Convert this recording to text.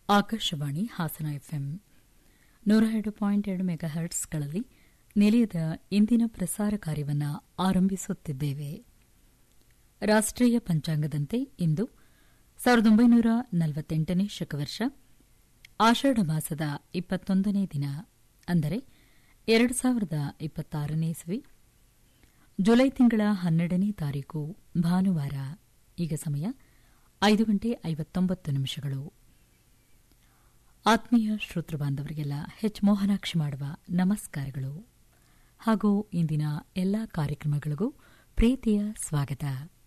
Akashvani Hassan FM ನೂರ ಎರಡು point ಎರಡು ಮೆಗಾ ಹರ್ಟ್ಸ್ಗಳಲ್ಲಿ ನಿಲಯದ ಇಂದಿನ ಪ್ರಸಾರ ಕಾರ್ಯವನ್ನು ಆರಂಭಿಸುತ್ತಿದ್ದೇವೆ ರಾಷ್ಟೀಯ ಪಂಚಾಂಗದಂತೆ ಇಂದು ಸಾವಿರದ ಒಂಬೈನೂರ ನಲವತ್ತೆಂಟನೇ ಶಕವರ್ಷ ಆಷಾಢ ಮಾಸದ ಇಪ್ಪತ್ತೊಂದನೇ ದಿನ ಅಂದರೆ ಎರಡು ಸಾವಿರದ ಇಪ್ಪತ್ತಾರನೇ ಇಸ್ವಿ ಜುಲೈ ತಿಂಗಳ ಹನ್ನೆರಡನೇ ತಾರೀಕು ಭಾನುವಾರ ಈಗ ಸಮಯ ಐದು ಗಂಟೆ ಐವತ್ತೊಂಬತ್ತು ನಿಮಿಷಗಳು ಆತ್ಮೀಯ ಶ್ರೋತೃ ಬಾಂಧವರಿಗೆಲ್ಲ ಹೆಚ್ ಮೋಹನಾಕ್ಷಿ ಮಾಡುವ ನಮಸ್ಕಾರಗಳು ಹಾಗೂ ಇಂದಿನ ಎಲ್ಲ ಕಾರ್ಯಕ್ರಮಗಳಿಗೂ ಪ್ರೀತಿಯ ಸ್ವಾಗತ